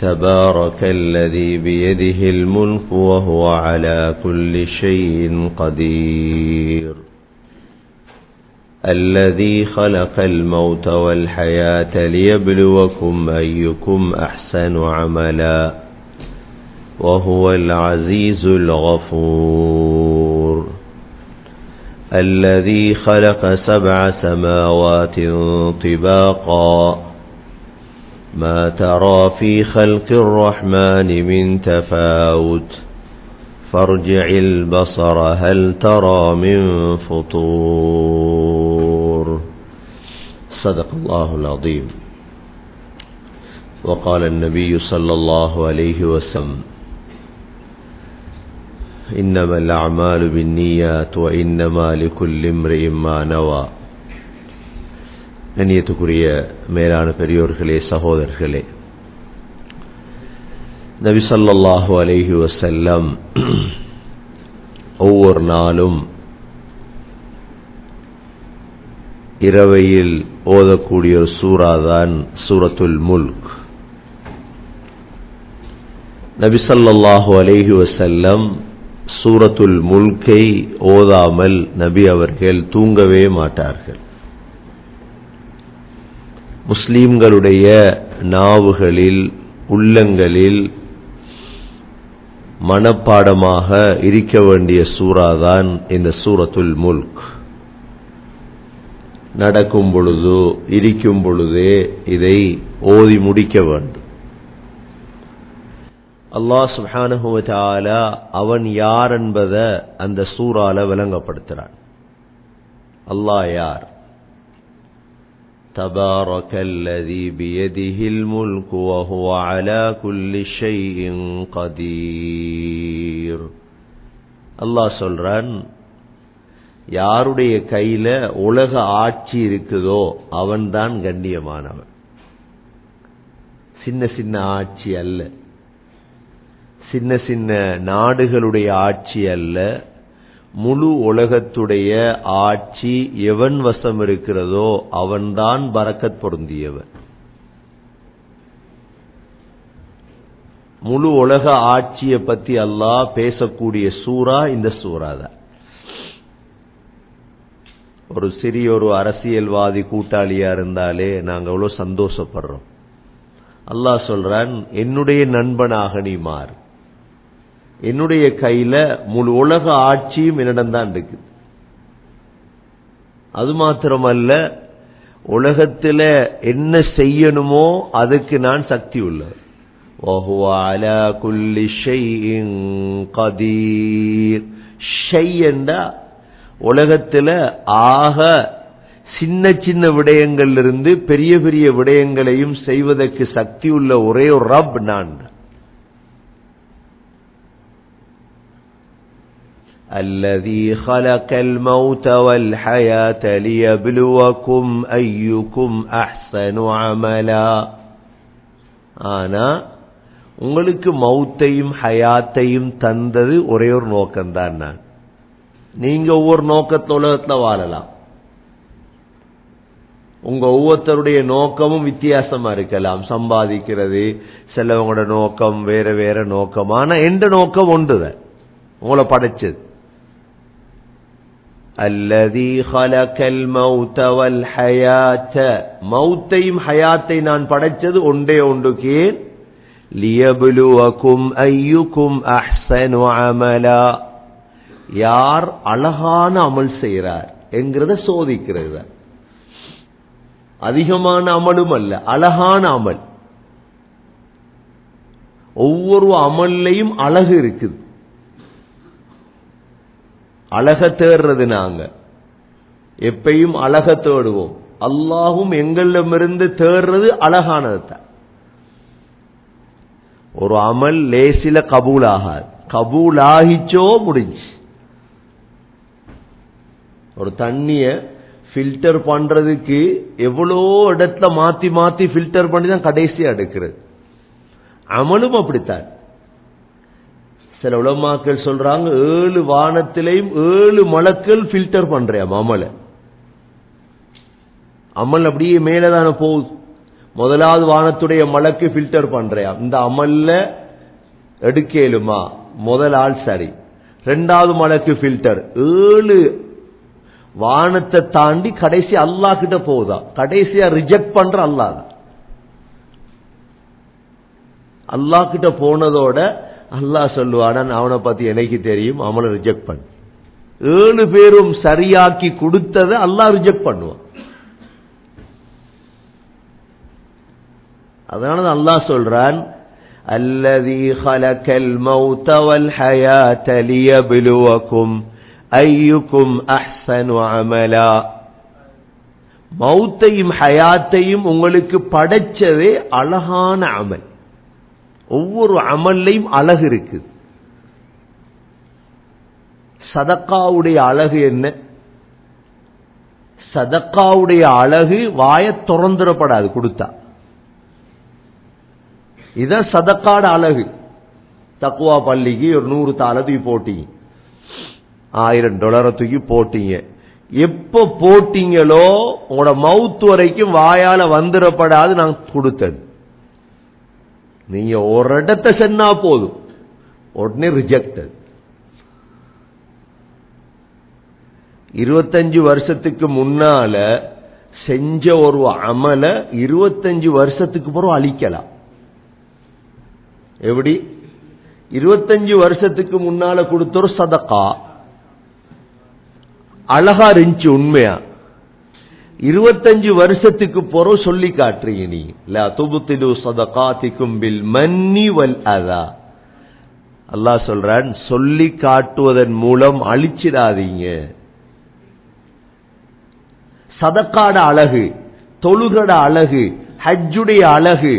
تبارك الذي بيده الملك وهو على كل شيء قدير الذي خلق الموت والحياة ليبلوكم أيكم أحسن عملا وهو العزيز الغفور الذي خلق سبع سماوات طباقا ما ترى في خلق الرحمن من تفاوت فارجع البصر هل ترى من فطور صدق الله العظيم وقال النبي صلى الله عليه وسلم إنما الأعمال بالنيات وإنما لكل امرئ ما نوى கண்ணியத்துக்குரிய மேலான பெரியோர்களே சகோதரர்களே நபி சொல்லாஹு அலைஹி வசல்லம் ஒவ்வொரு நாளும் இரவையில் ஓதக்கூடிய ஒரு சூறாதான் சூரத்துல் முல்க் நபி சொல்லாஹு அலைஹி வசல்லம் சூரத்துல் முல்கை ஓதாமல் நபி அவர்கள் தூங்கவே மாட்டார்கள் முஸ்லீம்களுடைய நாவுகளில் உள்ளங்களில் மனப்பாடமாக இருக்க வேண்டிய சூறாதான் இந்த சூரத்துல் முல்க் நடக்கும் பொழுதோ இருக்கும் பொழுதே இதை ஓதி முடிக்க வேண்டும் அல்லாஹ் சுஹானுவல அவன் யார் என்பதை அந்த சூறால விளங்கப்படுத்துறான் அல்லாஹ் யார் تبارك الذي بيده الملك وهو على كل شيء قدير அல்லாஹ் சொல்றான் யாருடைய கையில உலக ஆட்சி இருக்குதோ அவன்தான் கண்ணியமானவன் சின்ன சின்ன ஆட்சி அல்ல சின்ன சின்ன நாடுகளுடைய ஆட்சி அல்ல முழு உலகத்துடைய ஆட்சி எவன் வசம் இருக்கிறதோ அவன்தான் பறக்கத் பொருந்தியவன் முழு உலக ஆட்சியை பத்தி அல்லாஹ் பேசக்கூடிய சூறா இந்த சூறா தான் ஒரு சிறிய ஒரு அரசியல்வாதி கூட்டாளியா இருந்தாலே நாங்க எவ்வளவு சந்தோஷப்படுறோம் அல்லாஹ் சொல்றான் என்னுடைய நண்பனாக நீ மாறு என்னுடைய கையில முழு உலக ஆட்சியும் என்னிடம்தான் இருக்குது அது மாத்திரமல்ல உலகத்தில் என்ன செய்யணுமோ அதுக்கு நான் சக்தி உள்ளவர் உலகத்தில் ஆக சின்ன சின்ன விடயங்களிலிருந்து பெரிய பெரிய விடயங்களையும் செய்வதற்கு சக்தி உள்ள ஒரே ஒரு ரப் நான் الذي خلق الموت والحياة ليبلوكم أيكم أحسن عملا ஆனா உங்களுக்கு மௌத்தையும் ஹயாத்தையும் தந்தது ஒரே ஒரு நோக்கம்தான் நான் நீங்க ஒவ்வொரு நோக்கத்த உலகத்துல வாழலாம் உங்க ஒவ்வொருத்தருடைய நோக்கமும் வித்தியாசமா இருக்கலாம் சம்பாதிக்கிறது சிலவங்களோட நோக்கம் வேற வேற நோக்கம் ஆனா எந்த நோக்கம் ஒன்றுதான் உங்களை படைச்சது அல்லதி ஹலக்கல் மௌத்த வல் ஹயாத்த மௌத்தையும் ஹயாத்தை நான் படைச்சது ஒன்றே ஒன்றுக்கு லியபுலுவக்கும் ஐயுக்கும் அஹ்சனு அமலா யார் அழகான அமல் செய்கிறார் என்கிறத சோதிக்கிறது அதிகமான அமலும் அல்ல அழகான அமல் ஒவ்வொரு அமல்லையும் அழகு இருக்குது அழக தேடுறது நாங்க எப்பையும் அழக தேடுவோம் அல்லாஹும் எங்களிடமிருந்து தேடுறது அழகானது தான் ஒரு அமல் லேசில கபூல் ஆகாது கபூல் ஆகிச்சோ முடிஞ்சு ஒரு தண்ணிய ஃபில்டர் பண்றதுக்கு எவ்வளோ இடத்துல மாத்தி மாத்தி ஃபில்டர் பண்ணி தான் கடைசியா எடுக்கிறது அமலும் அப்படித்தான் சில உலமாக்கள் சொல்றாங்க ஏழு வானத்திலையும் ஏழு மலக்கள் ஃபில்டர் பண்றேன் அமல அமல் அப்படியே மேலதான போகுது முதலாவது வானத்துடைய மலக்கு ஃபில்டர் பண்றேன் இந்த அமல்ல எடுக்கலுமா முதல் ஆள் சரி ரெண்டாவது மலக்கு ஃபில்டர் ஏழு வானத்தை தாண்டி கடைசி அல்லாஹ் கிட்ட போகுதா கடைசியா ரிஜெக்ட் பண்ற அல்லாஹ் அல்லாஹ் கிட்ட போனதோட அல்லாஹ் சொல்லுவான் அவனை பத்தி எனக்கு தெரியும் அவனை ரிஜெக்ட் பண்ணு ஏழு பேரும் சரியாக்கி கொடுத்ததை அல்லாஹ் ரிஜெக்ட் பண்ணுவான் அதனால அல்லாஹ் சொல்றான் الذي خلق الموت والحياة ليبلوكم أيكم أحسن عملا மௌத்தையும் ஹயாத்தையும் உங்களுக்கு படைச்சதே அழகான அமல் ஒவ்வொரு அமல்லையும் அழகு இருக்கு சதக்காவுடைய அழகு என்ன சதக்காவுடைய அழகு வாய திறந்துடப்படாது கொடுத்தா இதான் சதக்காட அழகு தக்குவா பள்ளிக்கு ஒரு நூறு தாளை தூக்கி போட்டீங்க ஆயிரம் டாலரை தூக்கி போட்டீங்க எப்ப போட்டீங்களோ உங்களோட மவுத் வரைக்கும் வாயால வந்துடப்படாது நான் கொடுத்தது நீங்க ஒரு இடத்தை சென்னா போதும் உடனே ரிஜெக்டட் இருபத்தஞ்சு வருஷத்துக்கு முன்னால செஞ்ச ஒரு அமல இருபத்தஞ்சு வருஷத்துக்கு பிறகு அழிக்கலாம் எப்படி இருபத்தஞ்சு வருஷத்துக்கு முன்னால கொடுத்த ஒரு சதக்கா அழகா இருந்துச்சு உண்மையா இருபத்தஞ்சு வருஷத்துக்கு பிறகு சொல்லி காட்டுறீங்க நீ லா துபுத்திலு சதகாத்திக்கும் பில் மன்னி வல் அதா அல்லாஹ் சொல்றான் சொல்லி காட்டுவதன் மூலம் அழிச்சிடாதீங்க சதக்காட அழகு தொழுகட அழகு ஹஜ்ஜுடைய அழகு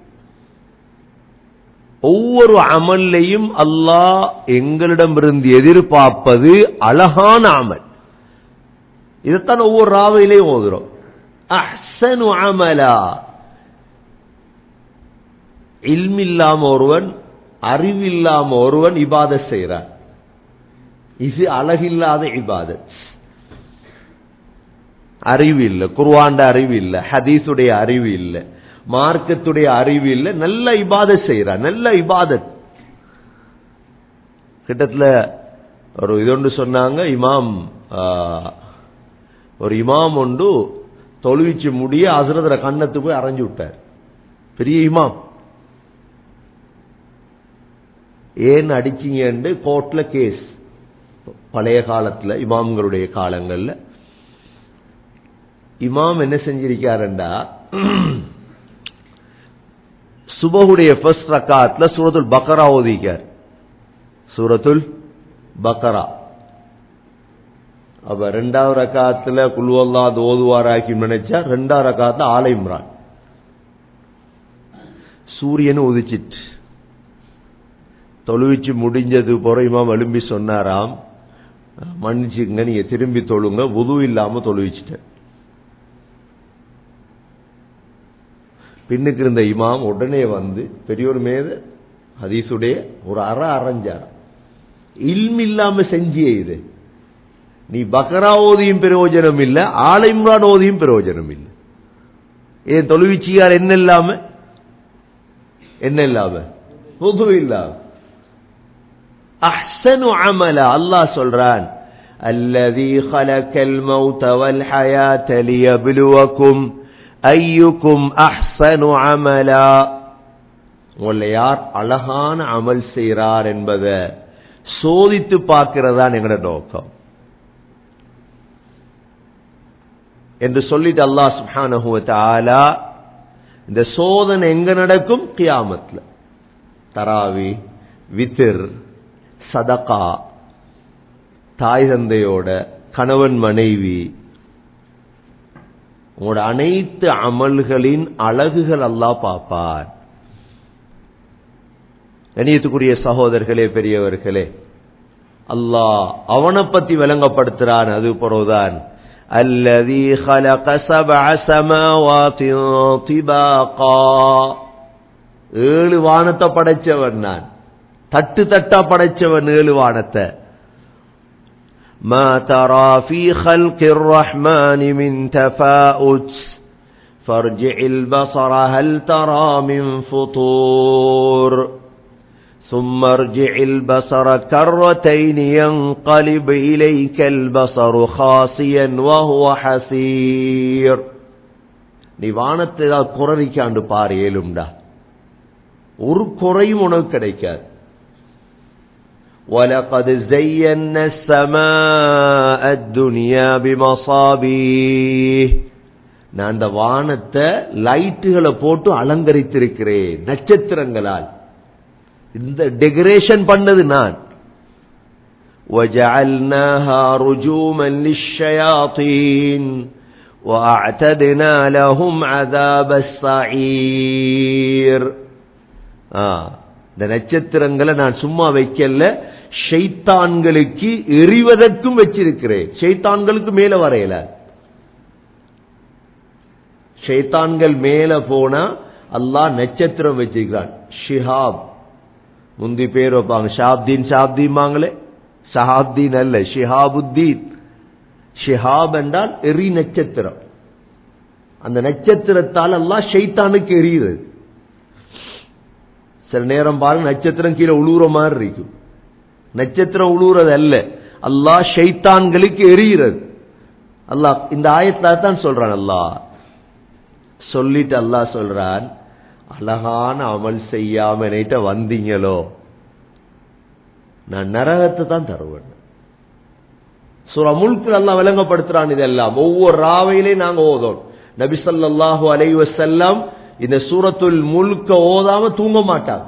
ஒவ்வொரு அமல்லையும் அல்லாஹ் எங்களிடமிருந்து எதிர்பார்ப்பது அழகான அமல் இதைத்தான் ஒவ்வொரு ராவையிலையும் ஓதுறோம் அஹ்சனு அமலா இல்மில்லாம ஒருவன் அறிவில்லாம ஒருவன் இபாத செய்கிறான் இது அழகில்லாத இபாதத் அறிவு இல்லை குர்வாண்ட அறிவு இல்லை ஹதீஸுடைய அறிவு இல்லை மார்க்கத்துடைய அறிவு இல்லை நல்ல இபாதத் செய்கிறான் நல்ல இபாதத் கிட்டத்தில் ஒரு இதொன்று சொன்னாங்க இமாம் ஒரு இமாம் ஒன்று தொழுவிச்சு முடிய அசுரதர கண்ணத்து போய் அரைஞ்சு விட்டார் பெரிய இமாம் ஏன் அடிச்சீங்கன்னு கோர்ட்ல கேஸ் பழைய காலத்துல இமாம்களுடைய காலங்கள்ல இமாம் என்ன செஞ்சிருக்காருண்டா சுபகுடைய ஃபர்ஸ்ட் ரக்காத்துல சூரத்துல் பக்கரா ஓதிக்கார் சூரத்துல் பக்கரா அப்ப ரெண்டாவது ரக்காத்துல குல்வல்லா ஓதுவாராக்கி நினைச்சா ரெண்டாவது ரக்காத்துல ஆலை இம்ரான் சூரியன் உதிச்சிட்டு தொழுவிச்சு முடிஞ்சது போற இமாம் எழும்பி சொன்னாராம் மன்னிச்சுங்க நீங்க திரும்பி தொழுங்க உது இல்லாம தொழுவிச்சிட்டேன் பின்னுக்கு இருந்த இமாம் உடனே வந்து பெரியோர் மீது ஹதீசுடைய ஒரு அற அரைஞ்சார் இல்மி இல்லாம செஞ்சியே இது நீ பக்ரா ஓதியும் பிரயோஜனம் இல்ல ஆலைம்ரான் ஓதியும் பிரயோஜனம் இல்லை ஏன் தொழுவிச்சியார் என்ன இல்லாம என்ன இல்லாம பொது இல்லாம அஹ்சனு அமல அல்லாஹ் சொல்றான் الذي خلق الموت والحياة ليبلوكم أيكم أحسن عملا உங்களை யார் அழகான அமல் செய்கிறார் என்பதை சோதித்து பார்க்கிறதா எங்களோட நோக்கம் என்று சொல்லிட்டு அல்லாஹ் சுப்ஹானஹு வ தஆலா இந்த சோதனை எங்க நடக்கும் கியாமத்ல தராவி வித்திர் சதகா தாய் தந்தையோட கணவன் மனைவி உங்களோட அனைத்து அமல்களின் அழகுகள் அல்லாஹ் பார்ப்பார் கணியத்துக்குரிய சகோதரர்களே பெரியவர்களே அல்லாஹ் அவனை பத்தி விளங்கப்படுத்துறான் அது பிறகுதான் الذي خلق سبع سماوات طباقا ஏழு வானத்தை படைச்சவன் நான் தட்டு தட்டா படைச்சவன் ஏழு வானத்தை ما ترى في خلق الرحمن من تفاؤت فارجع البصر هل ترى من فطور ثم ارجع البصر كرتين ينقلب إليك البصر خاصيا وهو حسير நீ வானத்தை ஏதாவது குறவிக்காண்டு பாரு ஏழும்டா ஒரு குறையும் உனக்கு கிடைக்காது وَلَقَدْ زَيَّنَّا السَّمَاءَ الدُّنْيَا بِمَصَابِيهِ நான் அந்த வானத்தை லைட்டுகளை போட்டு அலங்கரித்திருக்கிறேன் நட்சத்திரங்களால் இந்த டெக்கரேஷன் பண்ணது நான் وَجَعَلْنَاهَا رُجُومًا لِلشَّيَاطِينِ وَأَعْتَدْنَا لَهُمْ عَذَابَ السَّعِيرِ ஆ இந்த நட்சத்திரங்களை நான் சும்மா வைக்கல ஷைத்தான்களுக்கு எறிவதற்கும் வச்சிருக்கிறேன் ஷைத்தான்களுக்கு மேல வரையல ஷைத்தான்கள் மேல போனா அல்லாஹ் நட்சத்திரம் வச்சிருக்கிறான் ஷிஹாப் முந்தி பேர் வைப்பாங்க ஷாப்தீன் ஷாப்தீன்பாங்களே ஷஹாப்தீன் அல்ல ஷிஹாபுத்தீன் ஷிஹாப் என்றால் எரி நட்சத்திரம் அந்த நட்சத்திரத்தால் அல்லாஹ் ஷைத்தானுக்கு எரியுது சில நேரம் பாருங்க நட்சத்திரம் கீழே உழுவுற மாதிரி இருக்கும் நட்சத்திரம் உழுவுறது அல்ல அல்லாஹ் ஷைத்தான்களுக்கு எரிகிறது அல்லாஹ் இந்த ஆயத்துல தான் சொல்றான் அல்லாஹ் சொல்லிட்டு அல்லாஹ் சொல்றான் அழகான அமல் செய்யாம என்கிட்ட வந்தீங்களோ நான் நரகத்தை தான் தருவேன் சூரா முல்கு அல்லாஹ் விளங்கப்படுத்துறான் இதெல்லாம் ஒவ்வொரு ராவையிலே நாங்க ஓதோம் நபி ஸல்லல்லாஹு அலைஹி வஸல்லம் இந்த சூரத்துல் முல்க ஓதாம தூங்க மாட்டாங்க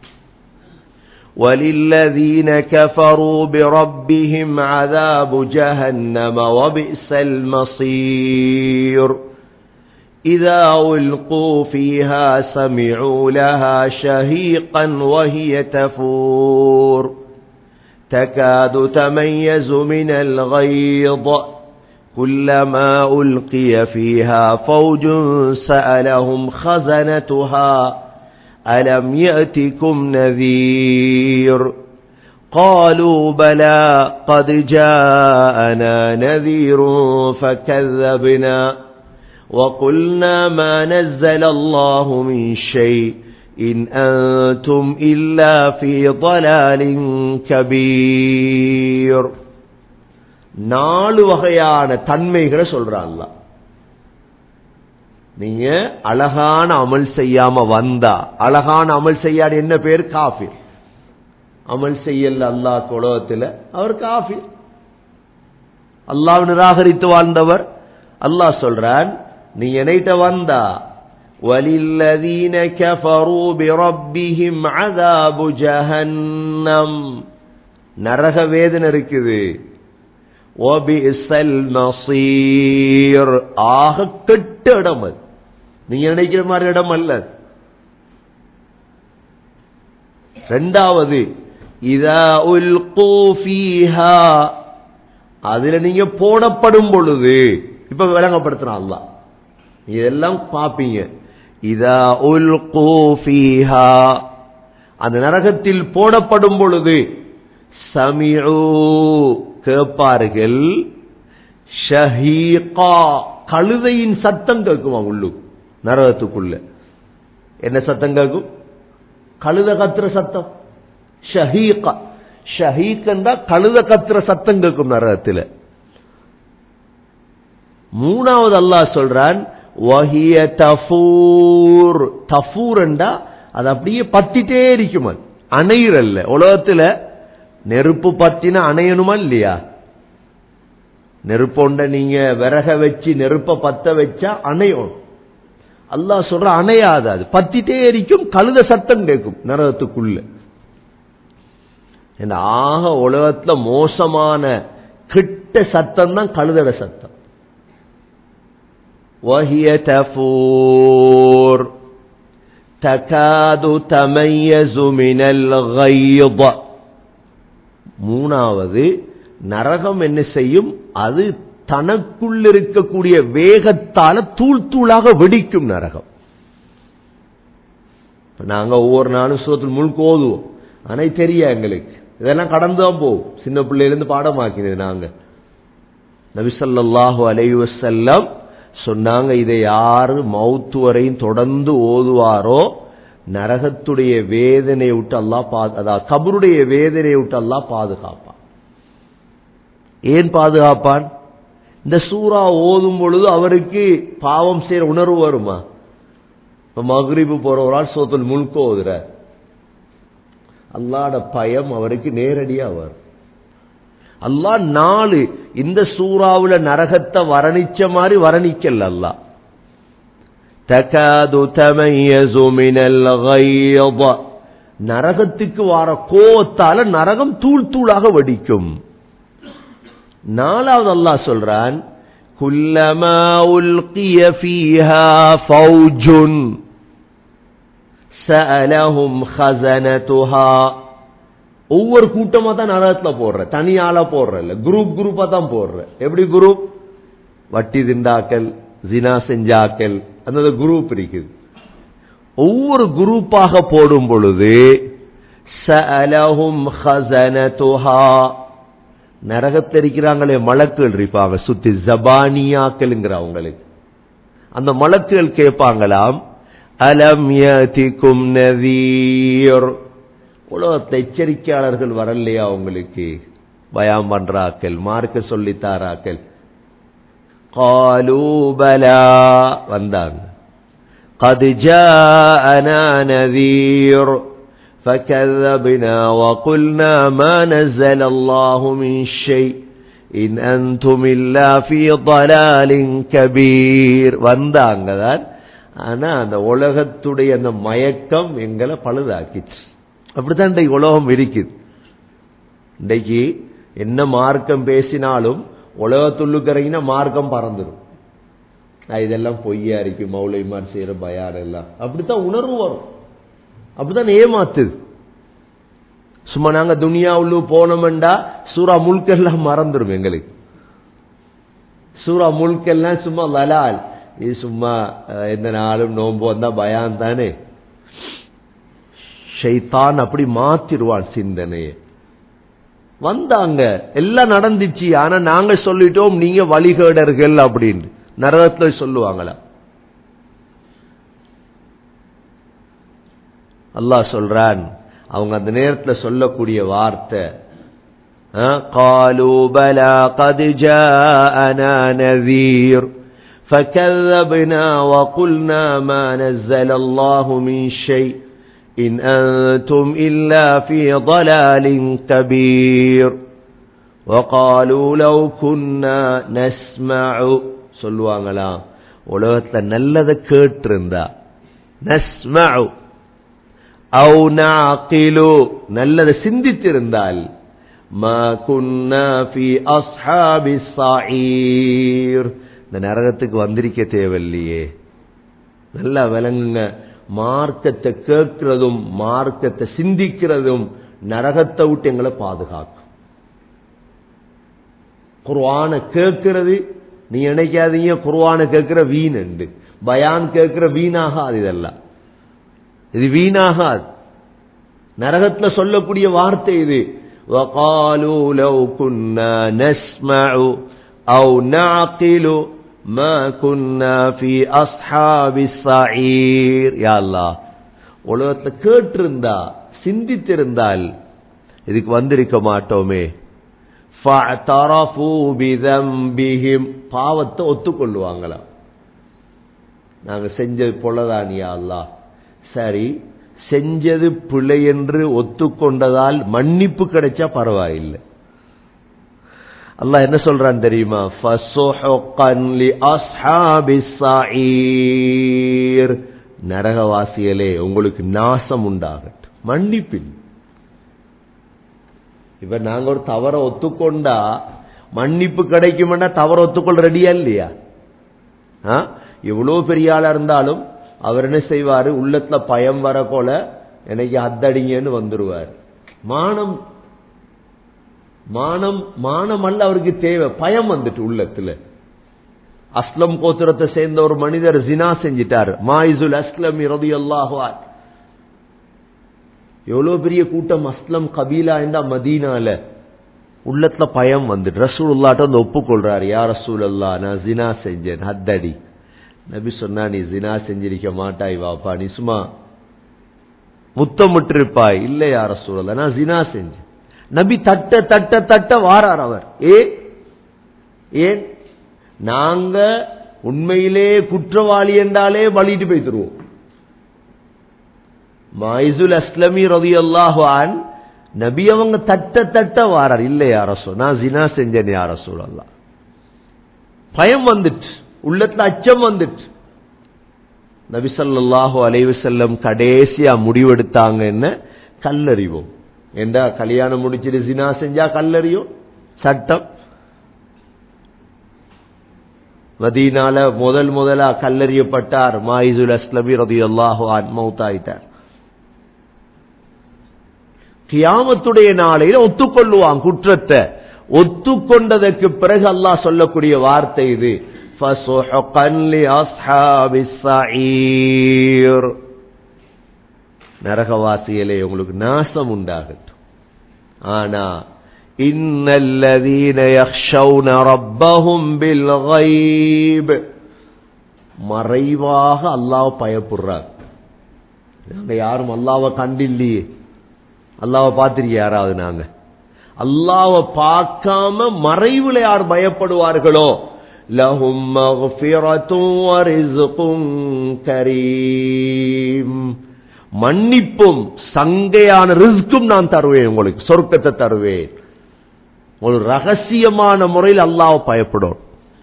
وللذين كفروا بربهم عذاب جهنم وبئس المصير إذا ألقوا فيها سمعوا لها شهيقا وهي تفور تكاد تميز من الغيظ كلما ألقي فيها فوج سألهم خزنتها ألم يأتكم نذير قالوا بلى قد جاءنا نذير فكذبنا وقلنا ما نزل الله من شيء إن أنتم إلا في ضلال كبير நாலு வகையான தன்மைகளை சொல்றான் நீங்க அழகான அமல் செய்யாம வந்தா அழகான அமல் செய்யாத என்ன பேர் காஃபிர் அமல் செய்யல அல்லாஹ் உலகத்தில் அவர் காஃபிர் அல்லாஹ் நிராகரித்து வாழ்ந்தவர் அல்லாஹ் சொல்றான் நீ என்னைட்ட வந்தா وَلِلَّذِينَ كَفَرُوا بِرَبِّهِمْ عَذَابُ جَهَنَّمْ நரக வேதனை இருக்குது ஒபிசல் மசீர் ஆக கெட்ட இடம் அது நீங்க நினைக்கிற மாதிரி இடம் அல்ல ரெண்டாவது இதா உல்கூஃபீஹா அதுல நீங்க போடப்படும் பொழுது இப்ப விளங்கப்படுத்துறான் அல்ல இதெல்லாம் பாப்பீங்க இதா உல்கூஃபீஹா அந்த நரகத்தில் போடப்படும் பொழுது சமியூ கேட்பார்கள் ஷஹீகா கழுதையின் சத்தம் கேட்குமா உள்ளு நரகத்துக்குள்ள என்ன சத்தம் கேட்கும் கழுத கத்துற சத்தம் ஷஹீகா ஷஹீக்கண்டா கழுத கத்துற சத்தம் கேட்கும் நரகத்தில் மூணாவது அல்லாஹ் சொல்றான் வஹிய தஃபூர் தஃபூர்ண்டா அது அப்படியே பத்திட்டே இருக்குமா அணையிறல்ல உலகத்துல நெருப்பு பத்தின அணையணுமா இல்லையா நெருப்பொண்ட நீங்க விறக வச்சு நெருப்ப பத்த வச்சா அணையும் அல்லாஹ் சொல்ற அணையாது அது பத்திட்டே இருக்கும் கழுத சத்தம் கேட்கும் நரகத்துக்குள்ள இந்த ஆக உலகத்துல மோசமான கிட்ட சத்தம் தான் கழுதட சத்தம் وهي تفور تكاد تميز من الغيظ மூணாவது நரகம் என்ன செய்யும் அது தனக்குள் இருக்கக்கூடிய வேகத்தால தூள் தூளாக வெடிக்கும் நரகம் நாங்க ஒவ்வொரு நாளும் சோத்தில் முழுக்க ஓதுவோம் ஆனா தெரியும் எங்களுக்கு இதெல்லாம் கடந்து தான் போகும் சின்ன பிள்ளையிலிருந்து பாடமாக்கினது நாங்க நபிசல்லாஹு அலைவசல்லம் சொன்னாங்க இதை யாரு மௌத்து வரையும் தொடர்ந்து ஓதுவாரோ நரகத்துடைய வேதனையை விட்டு அல்லாஹ் பா- அதாவது கபருடைய வேதனையை விட்டு அல்லாஹ் பாதுகாப்பான் ஏன் பாதுகாப்பான் இந்த சூறா ஓதும் பொழுது அவருக்கு பாவம் செய்யற உணர்வு வருமா இப்ப மகரிபு போறவரால் சோத்துல் முழுக்க ஓதுறார் அல்லாட பயம் அவருக்கு நேரடியா வரும் அல்லாஹ் நாலு இந்த சூறாவுல நரகத்தை வர்ணிச்ச மாதிரி வர்ணிக்கல அல்லாஹ் தகாது தமையசு மினல் கையத நரகத்துக்கு வார கோவத்தால நரகம் தூள் தூளாக வெடிக்கும் நாலாவது அல்லாஹ் சொல்றான் குல்லமா உல்கிய ஃபீஹா ஃபௌஜுன் சஅலஹும் ஹஸனதுஹா ஒவ்வொரு கூட்டமா தான் நரகத்துல போடுற தனியால போடுற இல்ல குரூப் குரூப்பா தான் போடுற எப்படி குரூப் வட்டி திண்டாக்கள் ஜினா செஞ்சாக்கள் அந்த குரூப் இருக்குது ஒவ்வொரு குரூப்பாக போடும் பொழுது சஅலஹும் ஹஸனதுஹா நரகத்தில் இருக்கிறாங்களே மலக்குகள் இருப்பாங்க சுத்தி ஜபானியாக்கள்ங்கிறவங்களுக்கு அந்த மலக்குகள் கேட்பாங்களாம் அலம் யதிக்கும் நதீர் உலகத்தை எச்சரிக்கையாளர்கள் வரலையா உங்களுக்கு பயம் பண்றாக்கள் மார்க்க சொல்லித்தாராக்கள் قالوا بلى வந்தாங்க قد جاءنا نذير فكذبنا وقلنا ما نزل الله من شيء إن أنتم إلا في ضلال كبير வந்தாங்க தான் ஆனா அந்த உலகத்துடைய அந்த மயக்கம் எங்களை பழுதாக்கிச்சு அப்படித்தான் இன்றைக்கு உலகம் இருக்குது இன்றைக்கு என்ன மார்க்கம் பேசினாலும் உலகத்துள்ளுக்கரையினா மார்க்கம் பறந்துடும் நான் இதெல்லாம் பொய்யா இருக்கு மௌலைமார் செய்யற பயான் எல்லாம் அப்படித்தான் உணர்வு வரும் அப்படித்தான் ஏமாத்துது சும்மா நாங்க துனியா உள்ளு போனோம்டா சூரா முழுக்கெல்லாம் மறந்துடும் எங்களுக்கு சூரா முழுக்கெல்லாம் சும்மா லலால் இது சும்மா அஹ், எந்த நாளும் நோன்பு வந்தா பயான் தானே ஷைத்தான் அப்படி மாத்திடுவான் சிந்தனையை வந்தாங்க எல்லாம் நடந்துச்சு ஆனா நாங்க சொல்லிட்டோம் நீங்க வழிகேடர்கள் அப்படின்னு நரகத்துல சொல்லுவாங்களா அல்லாஹ் சொல்றான் அவங்க அந்த நேரத்துல சொல்லக்கூடிய வார்த்தை அஹ், قالوا بلى قد جاءنا نذير فكذبنا وقلنا ما نزل الله من شيء إن أنتم إلا في ضلال كبير وقالوا لو كنا نسمع சொல்லுவாங்களா உலகத்துல நல்லதை கேட்டிருந்தா நஸ்மஉ அவு நாக்கிலு நல்லதை சிந்தித்திருந்தால் மா குன்னா ஃபி அஸ்ஹாபி ஸாஈர் இந்த நரகத்துக்கு வந்திருக்க தேவையில்லையே நல்லா விளங்குங்க மார்க்கத்தை கேட்கிறதும் மார்க்கத்தை சிந்திக்கிறதும் நரகத்தை விட்டு எங்களை பாதுகாக்கும் குர்ஆனை கேட்கிறது நீ நினைக்காதீங்க குர்ஆனை கேட்கிற வீண் உண்டு பயான் கேட்கிற வீணாகாது இதெல்லாம் இது வீணாகாது நரகத்துல சொல்லக்கூடிய வார்த்தை இது وقالوا لو كنا نسمع أو نعقل ما كنا في أصحاب السعير يا الله உலகத்துல கேட்டிருந்தா சிந்தித்திருந்தால் இதுக்கு வந்திருக்க மாட்டோமே فَاعْتَرَفُوا بِذَنْبِهِمْ பாவத்தை ஒத்துக்கொள்ளுவாங்களாம் நாங்க செஞ்சது போலதான் யா அல்லாஹ் சரி செஞ்சது பிழை என்று ஒத்துக்கொண்டதால் மன்னிப்பு கிடைச்சா பரவாயில்லை அல்லாஹ் என்ன சொல்றான் தெரியுமா فَسُحْقًا لِأَصْحَابِ السَّعِيرِ நரகவாசிகளே உங்களுக்கு நாசம் உண்டாகட்டும் மன்னிப்பில் இப்ப நாங்க ஒரு தவற ஒத்துக்கொண்டா மன்னிப்பு கிடைக்கும்னா தவற ஒத்துக்கொள்ள ரெடியா இல்லையா ஆ? எவ்வளவு பெரிய ஆளா இருந்தாலும் அவர் என்ன செய்வாரு உள்ளத்துல பயம் வர போல எனக்கு அத்தடிங்கன்னு வந்துருவார் மானம் மானம் மானம் அல்ல அவருக்கு தேவை பயம் வந்துட்டு உள்ளத்துல அஸ்லம் கோத்திரத்தை சேர்ந்த ஒரு மனிதர் ஜினா செஞ்சிட்டார் மாயிசுல் அஸ்லம் இரதி அல்லாஹுவார் எவ்வளவு பெரிய கூட்டம் அஸ்லம் கபீலா இருந்தா மதீனால உள்ளத்துல பயம் வந்துட்டு ரசூல் அல்லாட்ட வந்து ஒப்புக்கொள்றாரு யார் ரசூல் அல்லா நான் ஜினா செஞ்சேன் ஹத்தடி நபி சொன்னா நீ ஜினா செஞ்சிருக்க மாட்டாய் வாப்பா நீ சும்மா முத்தமிட்டிருப்பாய் இல்லை யார சூழல நான் ஜினா செஞ்சேன் நபி தட்ட தட்ட தட்ட வாரார் அவர் ஏ ஏன் நாங்க உண்மையிலே குற்றவாளி என்றாலே பலிட்டு போய்த்துருவோம் மாயிசுல் அஸ்லமி ரவி அல்லாஹான் நபி அவங்க தட்ட தட்ட வாரார் இல்லை யாரசோ நான் ஜினா செஞ்சேன் யாரசோ அல்லா பயம் வந்துட்டு உள்ளத்துல அச்சம் வந்துட்டு நபி ஸல்லல்லாஹு அலைஹி வஸல்லம் கடைசியா முடிவெடுத்தாங்க என்ன கல்லறிவோம் ஏண்டா கல்யாணம் முடிச்சிட்டு ஜினா செஞ்சா கல்லறியும் சட்டம் மதீனால முதல் முதலா கல்லறியப்பட்டார் மாயிசுல் அஸ்லமி ரதியல்லாஹு அன் மௌத்தாயிட்டார் கியாமத்துடைய நாளையில ஒத்துக்கொள்ளுவான் குற்றத்தை ஒத்துக்கொண்டதற்கு பிறகு அல்லாஹ் சொல்லக்கூடிய வார்த்தை இது فَسُحْقًا لِأَصْحَابِ السَّعِيرِ நரகவாசிகளே உங்களுக்கு நாசம் உண்டாகட்டும் ஆனா இன்னல்லதீன யக்ஷௌன ரப்பஹும் பில் கைப் மறைவாக அல்லாஹ் பயப்படுறார் நாங்க யாரும் அல்லாவை கண்டில்லையே அல்லாவை பார்த்திருக்க யாராவது நாங்க அல்லாவை பார்க்காம மறைவுல யார் பயப்படுவார்களோ லஹும் மக்ஃபிரத்தும் வரிஸ்கும் கரீம் மன்னிப்பும் சங்கையான ரிஸ்க்கும் நான் தருவேன் உங்களுக்கு சொர்க்கத்தை தருவேன் ஒரு ரகசியமான முறையில் அல்லாஹ் பயப்படும்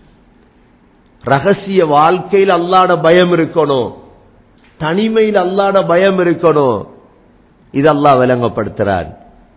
ரகசிய வாழ்க்கையில் அல்லாட பயம் இருக்கணும் தனிமையில் அல்லாட பயம் இருக்கணும் இது அல்லாஹ் விளங்கப்படுத்துறான்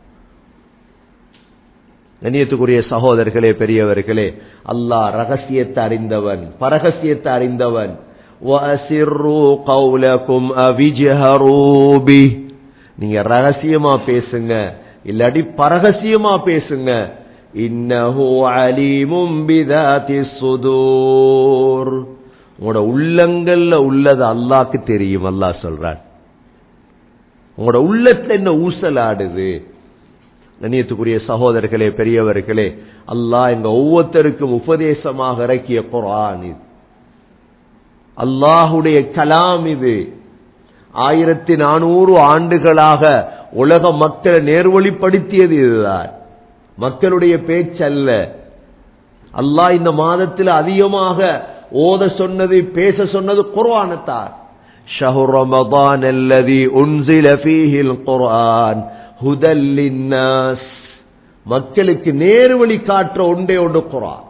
கண்ணியத்துக்குரிய சகோதரர்களே பெரியவர்களே அல்லாஹ் ரகசியத்தை அறிந்தவன் பரகசியத்தை அறிந்தவன் وَأَسِرُّوا قَوْلَكُمْ أَوِجْهَرُوا بِهِ நீங்க ரகசியமா பேசுங்க இல்லாட்டி பரகசியமா பேசுங்க இன்னஹு அலீமும் பிதாத்தி சுதூர் உங்களோட உள்ளங்கள்ல உள்ளது அல்லாஹ்க்கு தெரியும் அல்லாஹ் சொல்றான் உங்களோட உள்ளத்துல என்ன ஊசல் ஆடுது கண்ணியத்துக்குரிய சகோதரர்களே பெரியவர்களே அல்லாஹ் எங்க ஒவ்வொருத்தருக்கும் உபதேசமாக இறக்கிய குரான் இது அல்லாஹுடைய கலாம் இது ஆயிரத்தி நானூறு ஆண்டுகளாக உலக மக்களை நேர்வழிப்படுத்தியது இதுதான் மக்களுடைய பேச்சல்ல அல்லாஹ் இந்த மாதத்தில் அதிகமாக ஓத சொன்னது பேச சொன்னது குர்ஆனத்தார் شهر رمضان الذي أنزل فيه القرآن هدى للناس மக்களுக்கு நேர்வழி காற்ற ஒன்றே ஒன்று குரான்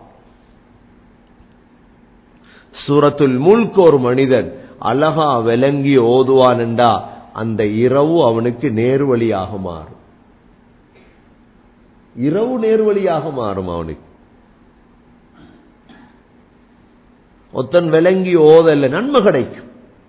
சூரத்துல் முல்க் ஒரு மனிதன் அழகா விளங்கி ஓதுவான்டா அந்த இரவு அவனுக்கு நேர்வழியாக மாறும் இரவு நேர்வழியாக மாறும் அவனுக்கு ஒத்தன் விளங்கி ஓதல்ல நன்மை கிடைக்கும்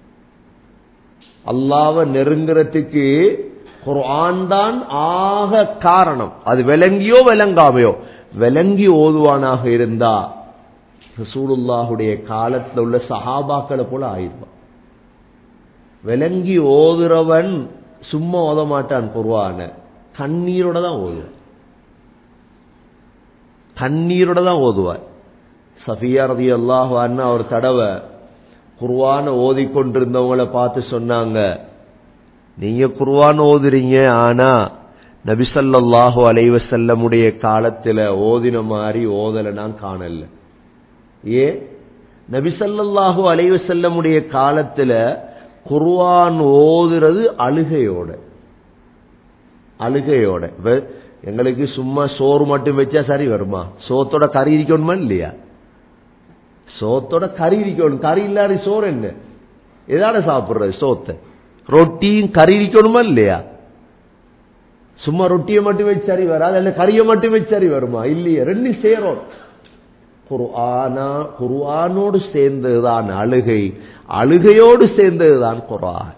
அல்லாவ நெருங்குறதுக்கு குர்ஆன் தான் ஆக காரணம் அது விளங்கியோ விளங்காமையோ விளங்கி ஓதுவானாக இருந்தா ரசூலுல்லாஹுடைய காலத்தில் உள்ள சஹாபாக்களை போல ஆயிடுவான் விளங்கி ஓதுறவன் சும்மா ஓத மாட்டான் குர்வான கண்ணீரோட தான் ஓதுவான் கண்ணீரோட தான் ஓதுவான் சஃபியா ரதி அல்லாஹு அண்ணா ஒரு தடவை குர்வான ஓதிக்கொண்டிருந்தவங்களை பார்த்து சொன்னாங்க நீங்க குர்வான் ஓதுறீங்க ஆனா நபிசல்லாஹு அலைவசல்லமுடைய காலத்துல ஓதின மாதிரி ஓதலை நான் காணல ஏ நபிசல்லாஹு அலைவசல்லமுடைய காலத்துல குர்வான் ஓதுறது அழுகையோட அழுகையோட எங்களுக்கு சும்மா சோறு மட்டும் வச்சா சரி வருமா சோத்தோட கறி இருக்கணுமா இல்லையா சோத்தோட கறி இருக்கணும் கறி இல்லாத சோறு என்ன எதாட சாப்பிடுறது சோத்தை ரொட்டியும் கறி இருக்கணுமா இல்லையா சும்மா ரொட்டியை மட்டும் வச்சு சரி வராது அல்ல கறியை மட்டும் வச்சு சரி வருமா இல்லையா ரெண்டும் சேரும் குர்ஆனா குர்ஆனோடு சேர்ந்ததுதான் அழுகை அழுகையோடு சேர்ந்ததுதான் குர்ஆன்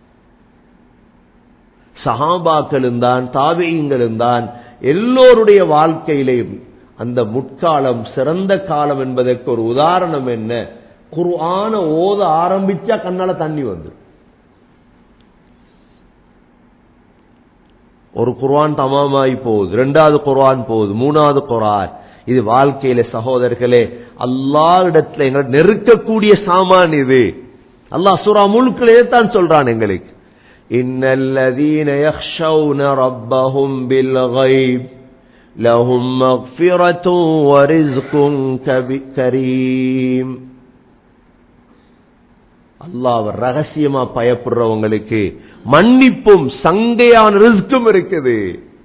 சஹாபாக்களும் தான் தாபியங்களும் தான் எல்லோருடைய வாழ்க்கையிலையும் அந்த முற்காலம் சிறந்த காலம் என்பதற்கு ஒரு உதாரணம் என்ன குர்ஆன ஓத ஆரம்பிச்சா கண்ணால தண்ணி வந்துடும் ஒரு குர்ஆன் தமாமாய் போகுது ரெண்டாவது குர்ஆன் போகுது மூணாவது குர்ஆன் இது வாழ்க்கையில சகோதரர்களே அல்லாஹ் இடத்துல எங்களை நெருக்கக்கூடிய சாமான் இது அல்லாஹ் சூரா முழுக்களே தான் சொல்றான் எங்களுக்கு இன்னல்லதீன யக்ஷௌன ரப்பஹும் பில் கைப் லஹும் மக்ஃபிரத்தும் வரிஸ்கும் கரீம் அல்லாஹ் ரகசியமா பயப்படுறவங்களுக்கு மன்னிப்பும் சங்கையான ரிஸ்கும் இருக்குது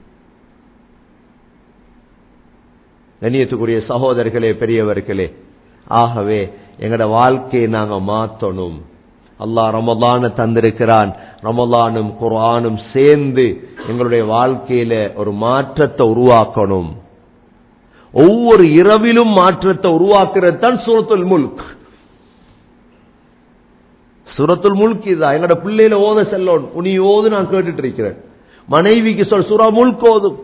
கண்ணியத்துக்குரிய சகோதரர்களே பெரியவர்களே ஆகவே எங்கட வாழ்க்கையை நாங்க மாத்தணும் அல்லாஹ் ரமலான தந்திருக்கிறான் ரமலானும் குர்ஆனும் சேர்ந்து எங்களுடைய வாழ்க்கையில ஒரு மாற்றத்தை உருவாக்கணும் ஒவ்வொரு இரவிலும் மாற்றத்தை உருவாக்குறது தான் சூரத்துல் முல்க் சூரத்துல் முல்க் இதுதான் எங்கட பிள்ளையில ஓத செல்லோன் உனி ஓது நான் கேட்டுட்டு இருக்கிறேன் மனைவிக்கு சொல் சூரா முல்க் ஓதும்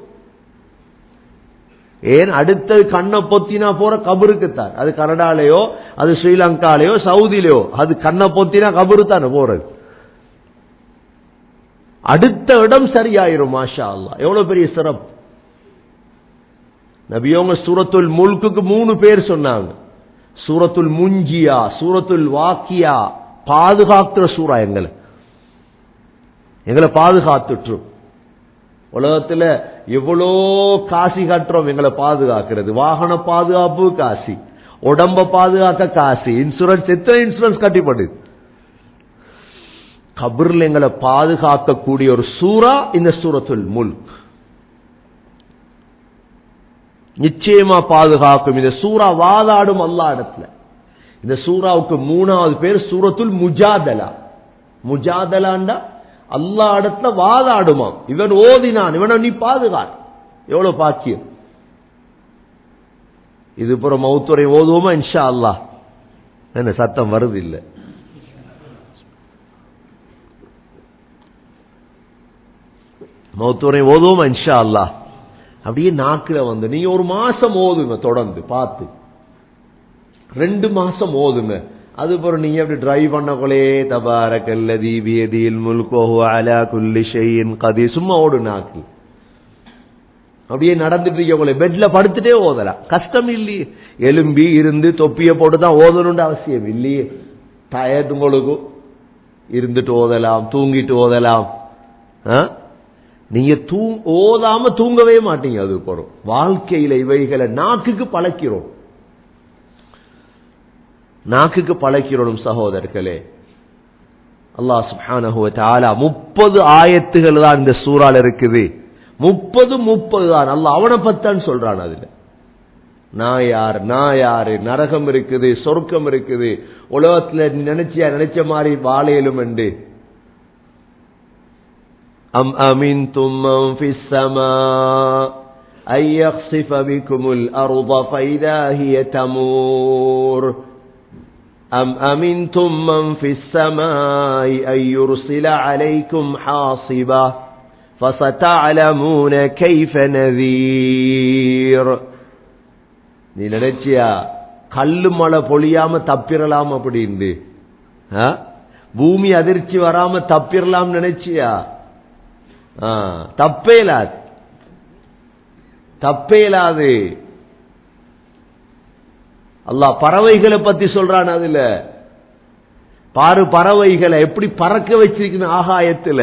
ஏன் அடுத்தது கண்ணை பொத்தினா போற கபருக்குத்தான் அது கனடாலேயோ அது ஸ்ரீலங்காலேயோ சவுதியிலையோ அது கண்ணை பொத்தினா கபரு தானே போறது அடுத்த இடம் சரியாயிரும் மாஷா அல்லா எவ்வளவு பெரிய சிறப்பு நபியோங்க சூரத்துல் முல்குக்கு மூணு பேர் சொன்னாங்க சூரத்துல் முஞ்சியா சூரத்துல் வாக்கியா பாதுகாக்கிற சூறா எங்களை எங்களை பாதுகாத்துட்டும் உலகத்துல எவ்வளோ காசி கட்டுறோம் எங்களை பாதுகாக்கிறது வாகன பாதுகாப்பு காசி உடம்ப பாதுகாக்க காசி இன்சூரன்ஸ் எத்தனை இன்சூரன்ஸ் கட்டிப்படுது கபர்ல எங்களை பாதுகாக்கக்கூடிய ஒரு சூறா இந்த சூரத்துல் முல்க் நிச்சயமா பாதுகாக்கும் இந்த சூறா வாதாடும் அல்லா இடத்துல இந்த சூறாவுக்கு மூணாவது பேர் சூரத்துல் முஜாதலா முஜாதலாண்டா அல்லா இடத்துல வாதாடுமாம் இவன் ஓதினான் இவனை நீ பாதுகார் எவ்வளவு பாக்கியம் இது புறம் மௌத்துரை ஓதுவோமா இன்ஷா அல்லா என்ன சத்தம் வருது இல்லை மௌத்துரை ஓதுவோமா இன்ஷா அல்லா அப்படியே நாக்குல வந்து நீங்க ஒரு மாசம் ஓதுங்க தொடர்ந்து பார்த்து ரெண்டு மாசம் ஓதுங்க அது பிறகு நீங்க அப்படி டிரைவ் பண்ணக்குள்ளே தபாரக்கல்லதி பியதில் முல்கோஹு அலா குல்லி ஷையின் கதி சும்மா ஓடு நாக்கு அப்படியே நடந்துட்டு இருக்கக்குள்ளே பெட்ல படுத்துட்டே ஓதலாம் கஷ்டம் இல்லையே எலும்பி இருந்து தொப்பிய போட்டு தான் ஓதணும்னு அவசியம் இல்லையே டயர்ட் உங்களுக்கு இருந்துட்டு ஓதலாம் தூங்கிட்டு ஓதலாம் நீங்க தூ ஓதாம தூங்கவே மாட்டீங்க அது போறோம் வாழ்க்கையில இவைகளை நாக்குக்கு பழக்கிறோம் நாக்குக்கு பழக்கிறோம் சகோதரர்களே அல்லாஹ் சுப்ஹானஹு தாலா முப்பது ஆயத்துகள் தான் இந்த சூறால இருக்குது முப்பது முப்பது தான் அல்லாஹ் அவனை பத்தான் சொல்றான் அதுல நான் யார் நான் யாரு நரகம் இருக்குது சொர்க்கம் இருக்குது உலகத்துல நினைச்சியா நினைச்ச மாதிரி வாழையிலும் என்று أم أمنتم من في السماء أن يخصف بكم الأرض فإذا هي تمور أم أمنتم من في السماء أن يرسل عليكم حاصبا فستعلمون كيف نذير நீ நினைச்சியா கல்லு மழை பொழியாம தப்பிரலாம் அப்படின்னு பூமி அதிர்ச்சி வராம தப்பிரலாம் நினைச்சியா தப்பே இல்லாது தப்பே இல்லாது அல்லாஹ் பறவைகளை பத்தி சொல்றான் அதுல பாரு பறவைகளை எப்படி பறக்க வச்சிருக்கணும் ஆகாயத்துல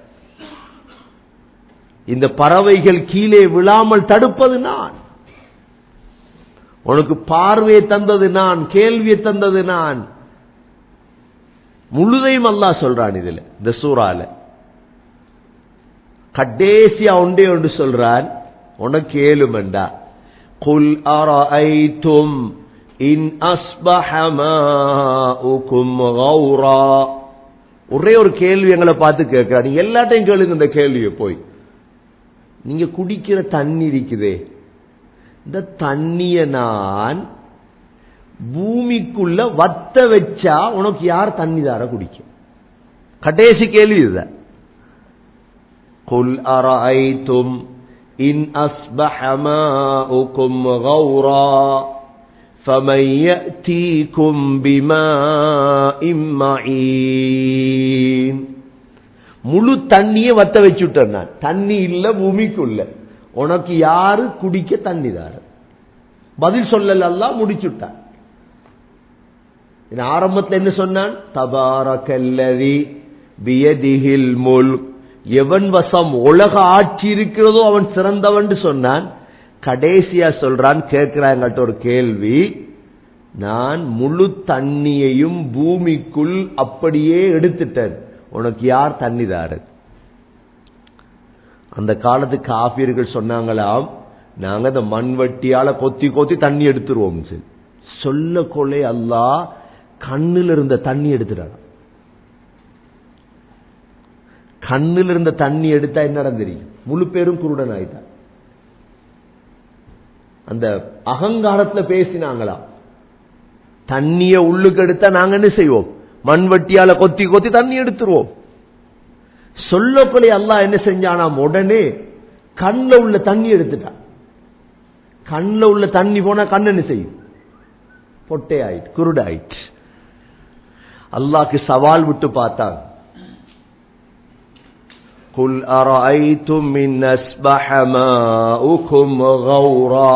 இந்த பறவைகள் கீழே விழாமல் தடுப்பது நான் உனக்கு பார்வையை தந்தது நான் கேள்வியை தந்தது நான் முழுதையும் அல்லாஹ் சொல்றான் இதுல இந்த சூறால கடைசியா ஒன்றே ஒன்று சொல்றான் உனக்கு ஏழுமண்டா குல் அரஐத்தும் இன் அஸ்பஹ மாஉக்கும் கௌரா ஒரே ஒரு கேள்வி எங்களை பார்த்து கேட்கிறான் நீங்க எல்லாத்தையும் கேளுங்க இந்த கேள்வியை போய் நீங்க குடிக்கிற தண்ணி இருக்குதே இந்த தண்ணிய நான் பூமிக்குள்ள வத்த வச்சா உனக்கு யார் தண்ணி தார குடிக்கும் கடைசி கேள்வி இதுதான் قل أرأيتم إن أصبح ماؤكم غورا فمن يأتيكم بماء معين முழு தண்ணியை வத்த வச்சுட்டேன் நான் தண்ணி இல்ல பூமிக்குள்ள உனக்கு யாரு குடிக்க தண்ணி தார பதில் சொல்லல அல்லாஹ் முடிச்சுட்டான் இது ஆரம்பத்தில் என்ன சொன்னான் தபாரகல்லதி பியதிஹில் முல்க் எவன் வசம் உலக ஆட்சி இருக்கிறதோ அவன் சிறந்தவன் சொன்னான் கடைசியா சொல்றான் கேட்கிறாங்கட்ட ஒரு கேள்வி நான் முழு தண்ணியையும் பூமிக்குள் அப்படியே எடுத்துட்டேன் உனக்கு யார் தண்ணி தாரது அந்த காலத்து காபியர்கள் சொன்னாங்களாம் நாங்க அந்த மண்வட்டியால கொத்தி கொத்தி தண்ணி எடுத்துருவோம் சொல்லி. சொல்ல கொலை அல்லா கண்ணில் இருந்த தண்ணி எடுத்துட்டான் கண்ணில் இருந்த தண்ணி எடுத்தா என்ன தெரியும் முழு பேரும் குருடன் ஆயிட்டான் அந்த அகங்காரத்துல பேசினாங்களா தண்ணிய உள்ளுக்கு எடுத்தா நாங்க என்ன செய்வோம் மண்வட்டியால கொத்தி கொத்தி தண்ணி எடுத்துருவோம் சொல்லப்படி அல்லாஹ் என்ன செஞ்சானாம் உடனே கண்ணில் உள்ள தண்ணி எடுத்துட்டான் கண்ணில் உள்ள தண்ணி போனா கண் என்ன செய்யும் பொட்டை ஆயிட்டு குருடாயிட்டு அல்லாஹ்க்கு சவால் விட்டு பார்த்தாங்க قل أرأيتم من أسبح ماؤكم غورا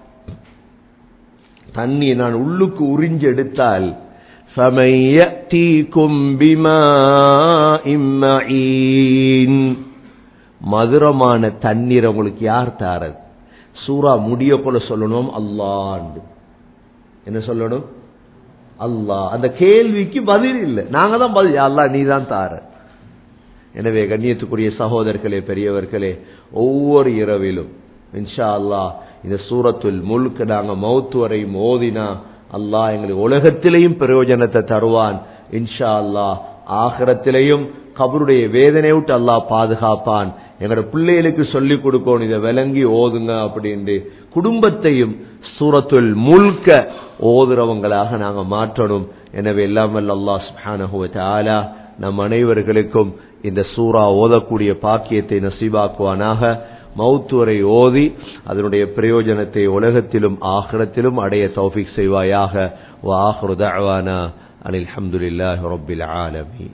தண்ணி நான் உள்ளுக்கு உறிஞ்சு எடுத்தால் فمن يأتيكم بماء معين மதுரமான தண்ணீர் உங்களுக்கு யார் தாரது சூரா முடிய போல சொல்லணும் அல்லாண்டு என்ன சொல்லணும் அல்லாஹ் அந்த கேள்விக்கு பதில் இல்லை நாங்க தான் பதில் அல்லாஹ் நீ தான் தார எனவே கண்ணியத்துக்குரிய சகோதரர்களே பெரியவர்களே ஒவ்வொரு இரவிலும் இன்ஷா அல்லாஹ் இந்த சூரத்துல் முழுக்க நாங்க மௌத்து வரையும் ஓதினா அல்லாஹ் எங்களுக்கு உலகத்திலேயும் பிரயோஜனத்தை தருவான் இன்ஷா அல்லாஹ் ஆகரத்திலையும் கபருடைய வேதனை விட்டு அல்லாஹ் பாதுகாப்பான் எங்களோட பிள்ளைகளுக்கு சொல்லிக் கொடுக்கணும் இதை விளங்கி ஓதுங்க அப்படின்ட்டு குடும்பத்தையும் சூரத்துல் முழுக்க ஓதுறவங்களாக நாங்க மாற்றணும் எனவே எல்லாம் வல்ல அல்லாஹ் சுப்ஹானஹு வ தஆலா நம் அனைவர்களுக்கும் இந்த சூரா ஓதக்கூடிய பாக்கியத்தை நசீபாக்குவானாக மௌத்துவரை ஓதி அதனுடைய பிரயோஜனத்தை உலகத்திலும் ஆகிரத்திலும் அடைய தௌஃபிக் செய்வாயாக وآخر دعوانا أن الحمد لله رب العالمين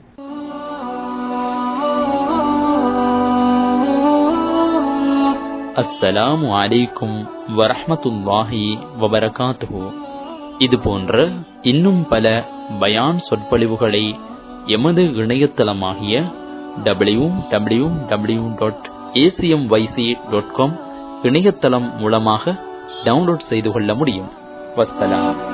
அஸ்ஸலாமு அலைக்கும் வரஹ்மத்துல்லாஹி வபரகாத்துஹு இது போன்ற இன்னும் பல பயான் சொற்பொழிவுகளை எமது இணையதளமாகிய W W W dot ACM YC dot com இணையதளம் மூலமாக டவுன்லோட் செய்து கொள்ள முடியும் வஸ்ஸலாம்